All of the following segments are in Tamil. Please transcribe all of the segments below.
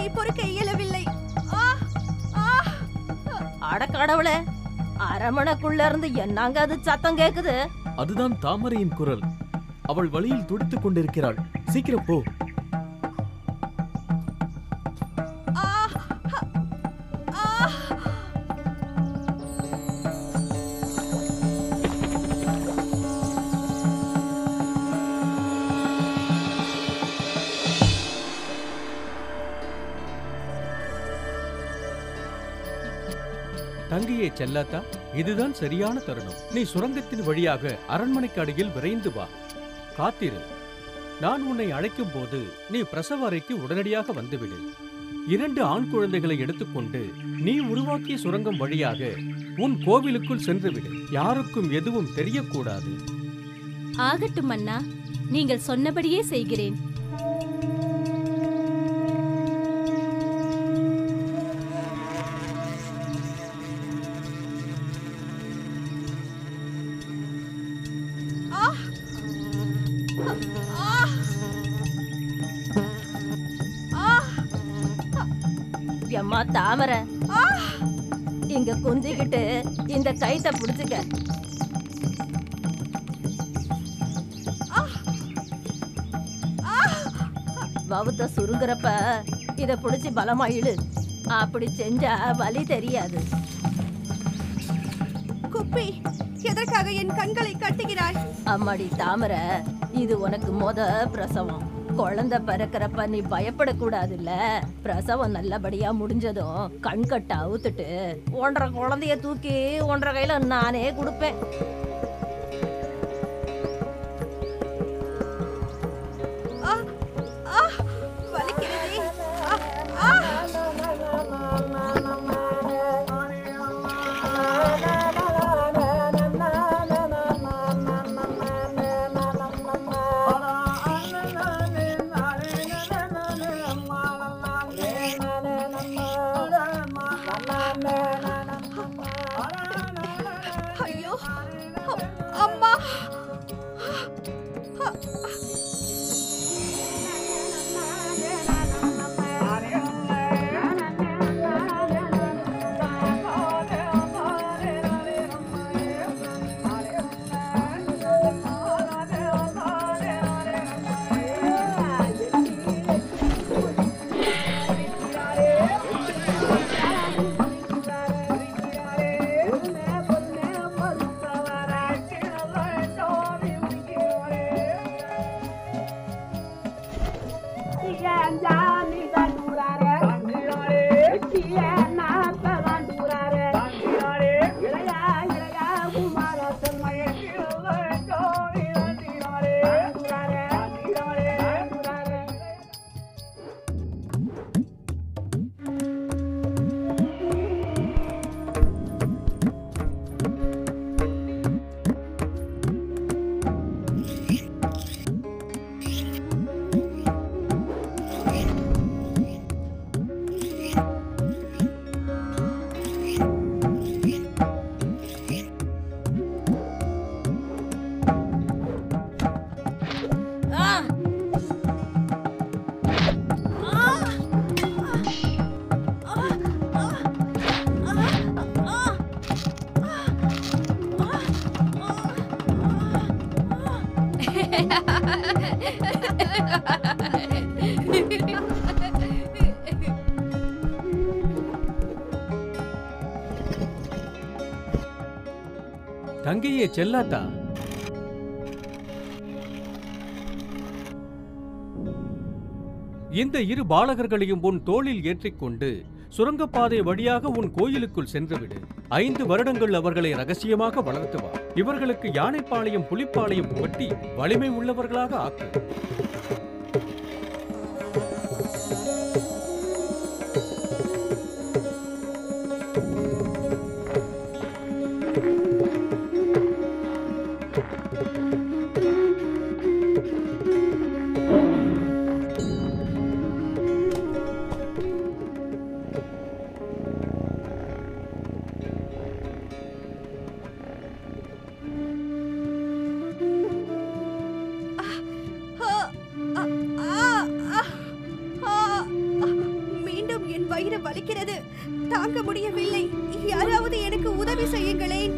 வலியை பொறுக்க இயலவில்லை ஆ ஆ அட கடவுளே அரமணைக்குள்ள இருந்து என்னங்க அது சத்தம் கேக்குது அதுதான் தாமரையின் குரல் அவள் வழியில் துடித்துக் கொண்டிருக்கிறாள் சீக்கிரம் போ ஆ ஆ தங்கையே செல்லாத்தா இதுதான் சரியான தருணம் நீ சுரங்கத்தின் வழியாக அரண்மனைக்கு அடியில் விரைந்து வா காத்திரு நான் உன்னை அழைக்கும் போது நீ பிரசவ அறைக்கு உடனடியாக வந்துவிடு இரண்டு ஆண் குழந்தைகளை எடுத்துக்கொண்டு நீ உருவாக்கிய சுரங்கம் வழியாக உன் கோவிலுக்குள் சென்றுவிடு யாருக்கும் எதுவும் தெரியக்கூடாது ஆகட்டும் அண்ணா நீங்கள் சொன்னபடியே செய்கிறேன் எம்மா தாமரை இங்க குந்திக்கிட்டு இந்த கைத்த புடிச்சுக்க வவுத்த சுருங்குறப்ப இத புடிச்சு பலமா இழு அப்படி செஞ்சா வலி தெரியாது குப்பி எதற்காக என் கண்களை கட்டுகிறாய் அம்மாடி தாமரை இது உனக்கு மொத பிரசவம் குழந்தை பிறக்கிறப்ப நீ பயப்படக்கூடாதுல்ல பிரசவம் நல்லபடியா முடிஞ்சதும் கண் கட்ட அவுத்துட்டு ஒன்றரை குழந்தைய தூக்கி ஒன்றரை கையில நானே கொடுப்பேன் ஆ ஆ வலிக்கிறதே ஆ ஆ ஐயோ அ- அம்மா தங்கையே செல்லாத்தா இந்த இரு பாலகர்களையும் உன் தோளில் ஏற்றிக்கொண்டு சுரங்கப்பாதை வழியாக உன் கோயிலுக்குள் சென்றுவிடு ஐந்து வருடங்கள் அவர்களை ரகசியமாக வளர்த்து வா இவர்களுக்கு யானைப்பாளையம் புலிப்பாளையம் புகட்டி வலிமை உள்ளவர்களாக ஆக்கு ஆ, தாங்க முடியவில்லை யாராவது எனக்கு உதவி செய்யுங்களேன்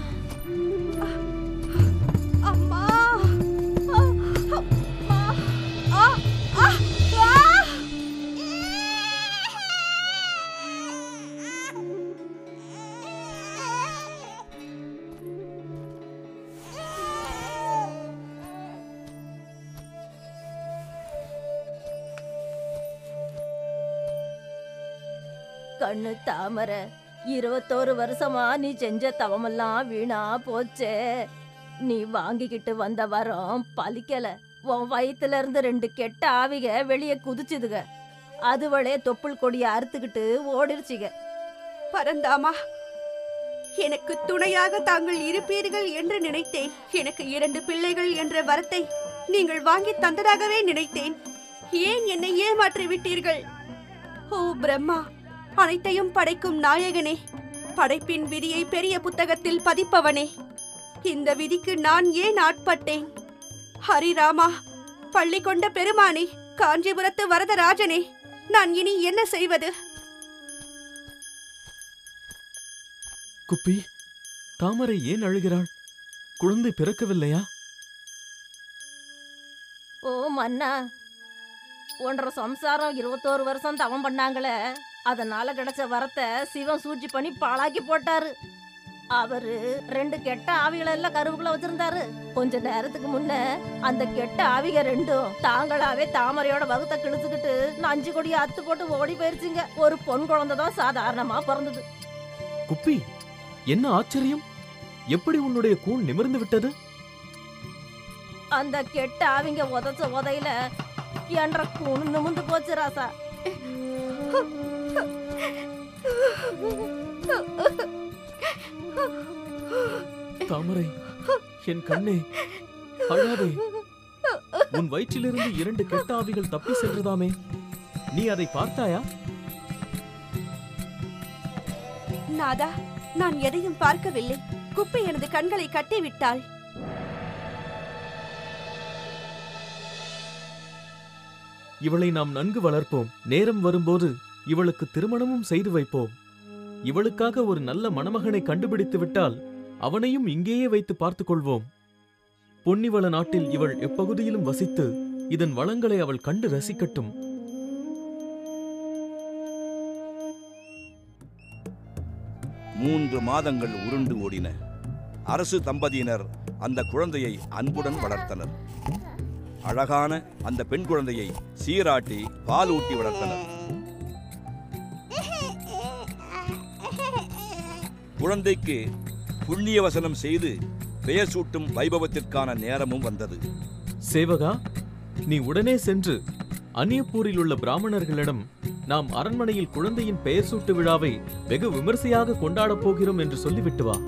அம்மா ஆ, அம்மா. ஆ, ஆ, ஆ. கண்ணு தாமரை இருபத்தோரு வருஷமா நீ செஞ்ச தவமெல்லாம் வீணா போச்சே நீ வாங்கிக்கிட்டு வந்த வரம் பலிக்கல உன் வயித்துல இருந்து ரெண்டு கெட்ட ஆவிக வெளியே குதிச்சுதுக அதுவளே தொப்புள் கொடிய அறுத்துக்கிட்டு ஓடிருச்சுக பரந்தாமா எனக்கு துணையாக தாங்கள் இருப்பீர்கள் என்று நினைத்தேன் எனக்கு இரண்டு பிள்ளைகள் என்ற வரத்தை நீங்கள் வாங்கி தந்ததாகவே நினைத்தேன் ஏன் என்னை ஏமாற்றி விட்டீர்கள் ஓ பிரம்மா அனைத்தையும் படைக்கும் நாயகனே படைப்பின் விதியை பெரிய புத்தகத்தில் பதிப்பவனே இந்த விதிக்கு நான் ஏன் ஆட்பட்டேன் ஹரிராமா பள்ளி கொண்ட பெருமானே காஞ்சிபுரத்து வரதராஜனே நான் இனி என்ன செய்வது குப்பி தாமரை ஏன் அழுகிறாள் குழந்தை பிறக்கவில்லையா ஓ மன்னா ஒன்றரை சம்சாரம் இருபத்தோரு வருஷம் தவம் பண்ணாங்களே அதனால கிடைச்ச வரத்தை சிவன் சூழ்ச்சி பண்ணி பாழாக்கி போட்டாரு அவரு ரெண்டு கெட்ட ஆவிகளை எல்லாம் கருவுக்குள்ள வச்சிருந்தாரு கொஞ்ச நேரத்துக்கு முன்ன அந்த கெட்ட ஆவிக ரெண்டும் தாங்களாவே தாமரையோட வகுத்த கிழிச்சுக்கிட்டு நஞ்சு கொடிய அத்து போட்டு ஓடி போயிருச்சுங்க ஒரு பொன் குழந்தை தான் சாதாரணமா பிறந்தது குப்பி என்ன ஆச்சரியம் எப்படி உன்னுடைய கூன் நிமிர்ந்து விட்டது அந்த கெட்ட ஆவிங்க உதச்ச உதையில என்ற கூணு நிமிந்து போச்சு ராசா தாமரை என் கண்ணே அழாதே உன் வயிற்றிலிருந்து இரண்டு கெட்ட ஆவிகள் தப்பி சென்றதாமே நீ அதை பார்த்தாயா நாதா நான் எதையும் பார்க்கவில்லை குப்பை எனது கண்களை கட்டிவிட்டாள் இவளை நாம் நன்கு வளர்ப்போம் நேரம் வரும்போது இவளுக்கு திருமணமும் செய்து வைப்போம் இவளுக்காக ஒரு நல்ல மணமகனை கண்டுபிடித்து விட்டால் அவனையும் இங்கேயே வைத்து பார்த்துக் கொள்வோம் பொன்னிவள நாட்டில் இவள் எப்பகுதியிலும் வசித்து இதன் வளங்களை அவள் கண்டு ரசிக்கட்டும் மூன்று மாதங்கள் உருண்டு ஓடின அரசு தம்பதியினர் அந்த குழந்தையை அன்புடன் வளர்த்தனர் அழகான அந்த பெண் குழந்தையை சீராட்டி பால் ஊட்டி வளர்த்தனர் குழந்தைக்கு புண்ணிய வசனம் செய்து பெயர் சூட்டும் வைபவத்திற்கான நேரமும் வந்தது சேவகா நீ உடனே சென்று அந்நியப்பூரில் உள்ள பிராமணர்களிடம் நாம் அரண்மனையில் குழந்தையின் பெயர் சூட்டு விழாவை வெகு விமர்சையாக கொண்டாடப் போகிறோம் என்று சொல்லிவிட்டு வா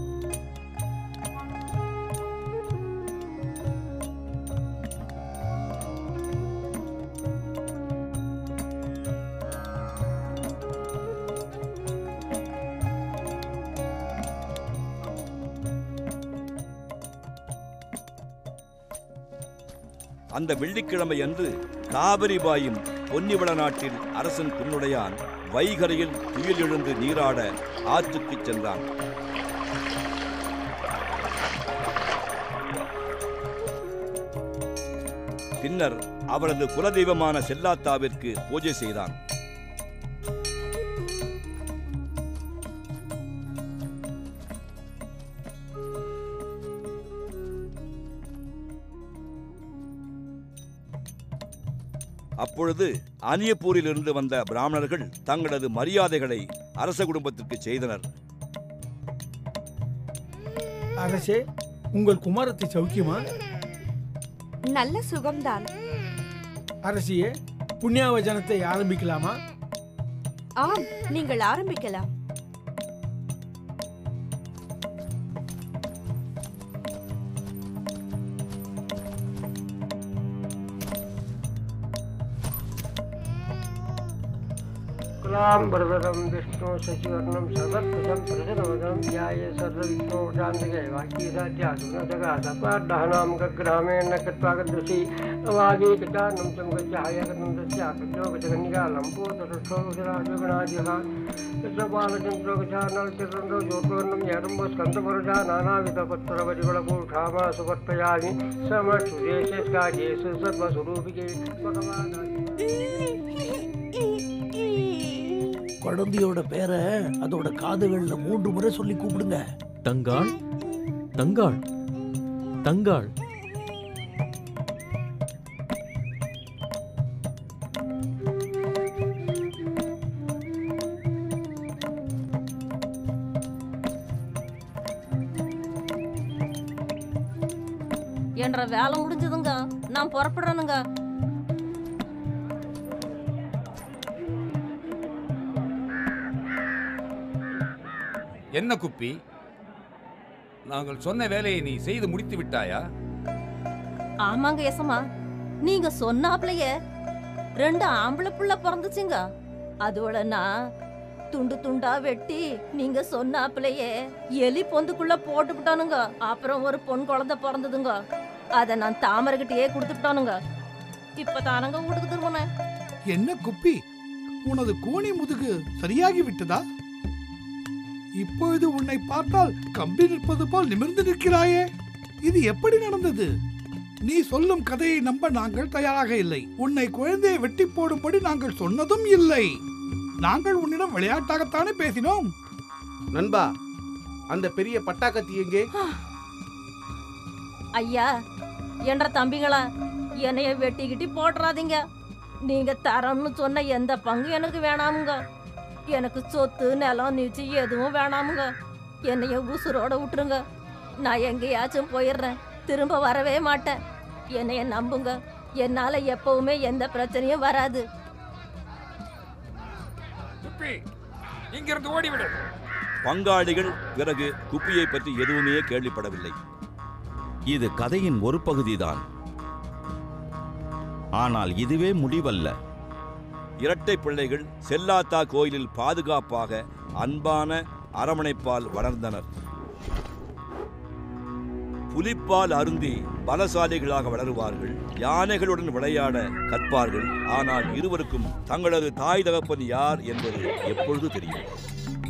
அந்த வெள்ளிக்கிழமை அன்று காவிரி பாயும் பொன்னிவள நாட்டில் அரசன் குன்னுடையான் வைகரையில் துயில் எழுந்து நீராட ஆற்றுக்குச் சென்றான் பின்னர் அவரது குலதெய்வமான செல்லாத்தாவிற்கு பூஜை செய்தான் அப்பொழுது அனியப்பூரிலிருந்து வந்த பிராமணர்கள் தங்களது மரியாதைகளை அரச குடும்பத்திற்கு செய்தனர் அரசே உங்கள் குமாரத்தை சௌக்கியமா நல்ல சுகம்தான் அரசியே புண்ணியாவஜனத்தை ஆரம்பிக்கலாமா ஆம் நீங்கள் ஆரம்பிக்கலாம் शुक्लाम्बरधरं विष्णु शशिवर्णं सर्वत्वजं प्रजनवदनं ध्याये सर्वविघ्नो शान्तिके वाक्यसाध्यासुनजगादपाड्डहनां गग्रामेण कृत्वागदृशि अवागीकचानं चं गच्छायकनं तस्याकृतो गजकन्निका लम्बोदरक्षोगराजगणादिह यत्रबालचन्द्रो गजानलचन्द्रो ज्योतिवर्णं यरम्बो स्कन्दपरजा नानाविधपत्रपरिगुणपूठामा सुवर्पयामि समक्षुदेशेष्कार्येषु सर्वस्वरूपिके भगवान् குழந்தையோட பேரை அதோட காதுகள்ல மூன்று முறை சொல்லி கூப்பிடுங்க தங்காள் தங்காள் தங்காள் என்ற வேலை முடிஞ்சதுங்க நான் புறப்படுறேனுங்க என்ன குப்பி நாங்கள் சொன்ன வேலையை நீ செய்து முடித்து விட்டாயா ஆமாங்க எசமா நீங்க சொன்னாப்லயே ரெண்டு ஆம்பளை புள்ள பிறந்துச்சுங்க அதோட நான் துண்டு துண்டா வெட்டி நீங்க சொன்னாப்லயே எலி பொந்துக்குள்ள போட்டுக்கிட்டானுங்க அப்புறம் ஒரு பொன் குழந்தை பிறந்ததுங்க அத நான் தாமரைகிட்டயே கொடுத்துட்டானுங்க இப்ப தானங்க வீட்டுக்கு திரும்பினேன் என்ன குப்பி உனது கோணி முதுகு சரியாகி விட்டதா இப்பொழுது உன்னை பார்த்தால் கம்பி நிற்பது போல் நிமிர்ந்து நிற்கிறாயே இது எப்படி நடந்தது நீ சொல்லும் கதையை நம்ப நாங்கள் தயாராக இல்லை உன்னை குழந்தையை வெட்டி போடும்படி நாங்கள் சொன்னதும் இல்லை நாங்கள் உன்னிடம் விளையாட்டாகத்தானே பேசினோம் நண்பா அந்த பெரிய பட்டாக்கத்தி எங்கே ஐயா என்ற தம்பிங்களா என்னைய வெட்டிக்கிட்டி போட்டுறாதீங்க நீங்க தரம்னு சொன்ன எந்த பங்கு எனக்கு வேணாமுங்க எனக்கு சொத்து நிலம் நீச்சு எதுவும் வேணாமுங்க என்னைய உசுரோட விட்டுருங்க நான் எங்கேயாச்சும் போயிடுறேன் திரும்ப வரவே மாட்டேன் என்னைய நம்புங்க என்னால எப்பவுமே எந்த பிரச்சனையும் வராது இங்கிருந்து ஓடிவிடு பங்காளிகள் பிறகு குப்பியை பற்றி எதுவுமே கேள்விப்படவில்லை இது கதையின் ஒரு பகுதிதான் ஆனால் இதுவே முடிவல்ல இரட்டை பிள்ளைகள் செல்லாத்தா கோயிலில் பாதுகாப்பாக அன்பான அரவணைப்பால் வளர்ந்தனர் புலிப்பால் அருந்தி பலசாலிகளாக வளருவார்கள் யானைகளுடன் விளையாட கற்பார்கள் ஆனால் இருவருக்கும் தங்களது தாய் தகப்பன் யார் என்பது எப்பொழுது தெரியும்